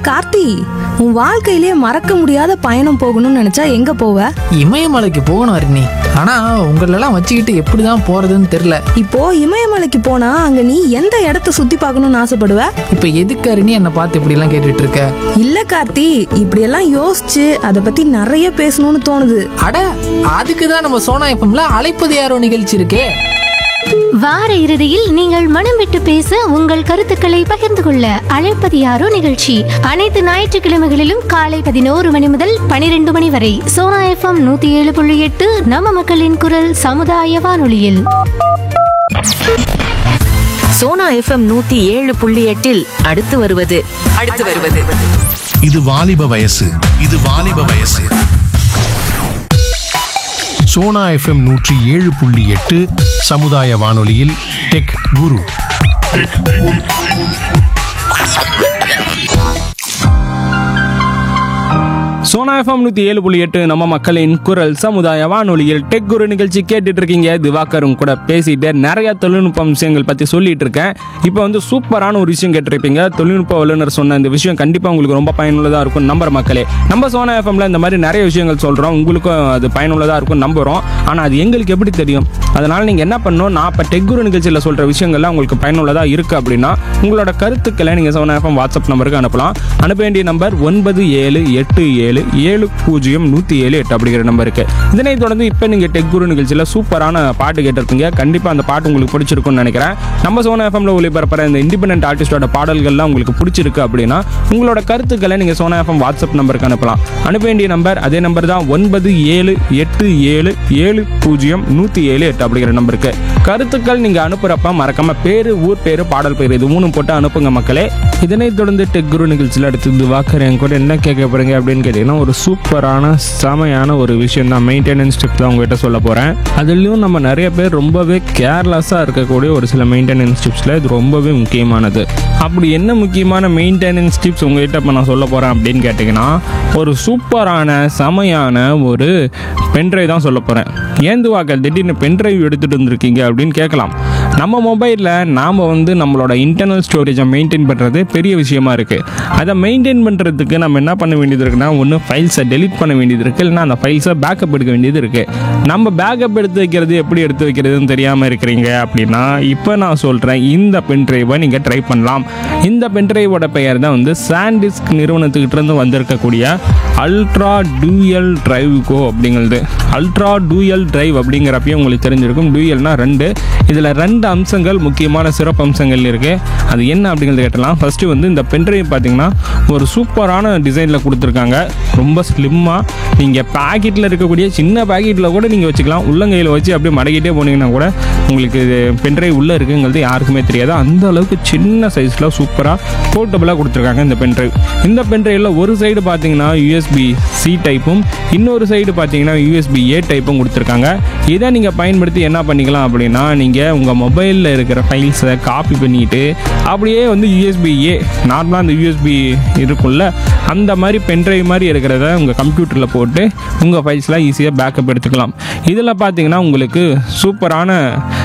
கார்த்தி உன் வாழ்க்கையிலேயே மறக்க முடியாத பயணம் போகணும்னு நினைச்சா எங்க போவ இமயமலைக்கு போகணும் அருணி ஆனா உங்களெல்லாம் வச்சுக்கிட்டு எப்படிதான் போறதுன்னு தெரியல இப்போ இமயமலைக்கு போனா அங்க நீ எந்த இடத்த சுத்தி பார்க்கணும்னு ஆசைப்படுவ இப்ப எதுக்கு அருணி என்னை பார்த்து இப்படி எல்லாம் கேட்டுட்டு இருக்க இல்ல கார்த்தி இப்படியெல்லாம் யோசிச்சு அதை பத்தி நிறைய பேசணும்னு தோணுது அட அதுக்கு தான் நம்ம சோனா எஃப்எம்ல அழைப்பது யாரோ நிகழ்ச்சி இருக்கே வார இறுதியில் நீங்கள் மனம் விட்டு பேச உங்கள் கருத்துக்களை பகிர்ந்து கொள்ள அழைப்பது யாரோ நிகழ்ச்சி அனைத்து ஞாயிற்றுக்கிழமைகளிலும் காலை பதினோரு மணி முதல் பனிரெண்டு மணி வரை சோனா எஃப்எம் நூத்தி ஏழு புள்ளி எட்டு நம்ம மக்களின் குரல் சமுதாய வானொலியில் சோனா எஃப்எம் நூத்தி ஏழு புள்ளி எட்டில் அடுத்து வருவது அடுத்து வருவது இது வாலிப வயசு இது வாலிப வயசு சோனா எஃப்எம் நூற்றி ஏழு புள்ளி எட்டு சமுதாய வானொலியில் டெக் குரு சோனா எஃப்எம் நூற்றி ஏழு புள்ளி எட்டு நம்ம மக்களின் குரல் சமுதாய வானொலியில் டெக் குரு நிகழ்ச்சி கேட்டுட்டு இருக்கீங்க திவாகரும் கூட பேசிட்டு நிறைய தொழில்நுட்ப விஷயங்கள் பற்றி சொல்லிட்டு இருக்கேன் இப்போ வந்து சூப்பரான ஒரு விஷயம் கேட்டிருப்பீங்க தொழில்நுட்ப வல்லுநர் சொன்ன இந்த விஷயம் கண்டிப்பாக உங்களுக்கு ரொம்ப பயனுள்ளதாக இருக்கும் நம்புற மக்களே நம்ம சோனா எஃப்எம்ல இந்த மாதிரி நிறைய விஷயங்கள் சொல்கிறோம் உங்களுக்கும் அது பயனுள்ளதாக இருக்கும் நம்புகிறோம் ஆனால் அது எங்களுக்கு எப்படி தெரியும் அதனால் நீங்கள் என்ன பண்ணணும் நான் இப்போ டெக் குரு நிகழ்ச்சியில் சொல்கிற விஷயங்கள்லாம் உங்களுக்கு பயனுள்ளதாக இருக்குது அப்படின்னா உங்களோட கருத்துக்களை நீங்கள் சோனா எஃப்எம் வாட்ஸ்அப் நம்பருக்கு அனுப்பலாம் அனுப்ப வேண்டிய நம்பர் ஒன்பது ஏழு எட்டு ஏழு ஏழு பூஜ்ஜியம் நூற்றி ஏழு எட்டு அப்படிங்கிற நம்பருக்கு இதனை தொடர்ந்து இப்போ நீங்கள் டெக் குரு நிகழ்ச்சியில் சூப்பரான பாட்டு கேட்டிருப்பீங்க கண்டிப்பாக அந்த பாட்டு உங்களுக்கு பிடிச்சிருக்கும்னு நினைக்கிறேன் நம்ம சோனா எஃப்எம்ல ஒளிபரப்புற இந்த இண்டிபெண்டன்ட் ஆர்டிஸ்டோட பாடல்கள்லாம் உங்களுக்கு பிடிச்சிருக்கு அப்படின்னா உங்களோட கருத்துக்களை நீங்கள் சோனா எஃப்எம் வாட்ஸ்அப் நம்பருக்கு அனுப்பலாம் அனுப்ப வேண்டிய நம்பர் அதே நம்பர் தான் ஒன்பது ஏழு எட்டு ஏழு ஏழு பூஜ்ஜியம் நூற்றி ஏழு எட்டு அப்படிங்கிற நம்பருக்கு கருத்துக்கள் நீங்கள் அனுப்புகிறப்ப மறக்காம பேர் ஊர் பேர் பாடல் பேர் இது மூணும் போட்டு அனுப்புங்க மக்களே இதனைத் தொடர்ந்து டெக் குரு நிகழ்ச்சியில் அடுத்து வாக்கர் என் கூட என்ன கேட்க போறீங்க அப்படின்னு கேட்டிங்கன்னா ஒரு சூப்பரான செமையான ஒரு விஷயம் தான் மெயின்டெனன்ஸ் டிப் தான் உங்ககிட்ட சொல்ல போகிறேன் அதுலேயும் நம்ம நிறைய பேர் ரொம்பவே கேர்லெஸ்ஸாக இருக்கக்கூடிய ஒரு சில மெயின்டெனன்ஸ் டிப்ஸில் இது ரொம்பவே முக்கியமானது அப்படி என்ன முக்கியமான மெயின்டெனன்ஸ் டிப்ஸ் உங்ககிட்ட இப்போ நான் சொல்ல போகிறேன் அப்படின்னு கேட்டிங்கன்னா ஒரு சூப்பரான செமையான ஒரு பென்ட்ரைவ் தான் சொல்ல போகிறேன் ஏந்து வாக்கள் திடீர்னு பென்ட்ரைவ் எடுத்துகிட்டு வந்திருக்கீங்க அப்படின்னு கேட்கலாம் நம்ம மொபைலில் நாம் வந்து நம்மளோட இன்டர்னல் ஸ்டோரேஜை மெயின்டைன் பண்ணுறது பெரிய விஷயமா இருக்குது அதை மெயின்டைன் பண்ணுறதுக்கு நம்ம என்ன பண்ண வேண்டியது இருக்குன்னா ஒன்று ஃபைல்ஸை டெலீட் பண்ண வேண்டியது இருக்குது இல்லைன்னா அந்த ஃபைல்ஸை பேக்கப் எடுக்க வேண்டியது இருக்குது நம்ம பேக்கப் எடுத்து வைக்கிறது எப்படி எடுத்து வைக்கிறதுன்னு தெரியாமல் இருக்கிறீங்க அப்படின்னா இப்போ நான் சொல்கிறேன் இந்த பென்ட்ரைவை நீங்கள் ட்ரை பண்ணலாம் இந்த பென்ட்ரைவோட பெயர் தான் வந்து சாண்டிஸ்க் நிறுவனத்துக்கிட்ட இருந்து வந்திருக்கக்கூடிய அல்ட்ரா டூயல் டிரைவ் கோ அப்படிங்கிறது அல்ட்ரா டூயல் டிரைவ் அப்படிங்கிறப்பயும் உங்களுக்கு தெரிஞ்சிருக்கும் டூயல்னா ரெண்டு இதில் ரெண்டு அம்சங்கள் முக்கியமான சிறப்பு அம்சங்கள் இருக்குது அது என்ன அப்படிங்கிறது கேட்டலாம் ஃபஸ்ட்டு வந்து இந்த பென்ட்ரைவ் பார்த்தீங்கன்னா ஒரு சூப்பரான டிசைனில் கொடுத்துருக்காங்க ரொம்ப ஸ்லிம்மாக நீங்கள் பேக்கெட்டில் இருக்கக்கூடிய சின்ன பேக்கெட்டில் கூட நீங்கள் வச்சுக்கலாம் உள்ளங்கையில் வச்சு அப்படியே மடக்கிட்டே போனீங்கன்னா கூட உங்களுக்கு இது பென்ட்ரைவ் உள்ளே இருக்குங்கிறது யாருக்குமே தெரியாது அந்த அளவுக்கு சின்ன சைஸில் சூப்பராக போர்ட்டபுளாக கொடுத்துருக்காங்க இந்த பென்ட்ரைவ் இந்த பென்ட்ரைவில் ஒரு சைடு பார்த்தீங்கன்னா யூஎஸ்பி சி டைப்பும் இன்னொரு சைடு பார்த்தீங்கன்னா யூஎஸ்பி ஏ டைப்பும் கொடுத்துருக்காங்க இதை நீங்கள் பயன்படுத்தி என்ன பண்ணிக்கலாம் அப்படின்னா நீங்கள் உங்கள் மொபைலில் இருக்கிற ஃபைல்ஸை காப்பி பண்ணிட்டு அப்படியே வந்து யூஎஸ்பி ஏ நார்மலாக அந்த யூஎஸ்பி இருக்கும்ல அந்த மாதிரி பென்ட்ரைவ் மாதிரி இருக்கிறத உங்கள் கம்ப்யூட்டரில் போட்டு உங்கள் ஃபைல்ஸ்லாம் ஈஸியாக பேக்கப் எடுத்துக்கலாம் இதில் பார்த்தீங்கன்னா உங்களுக்கு சூப்பரான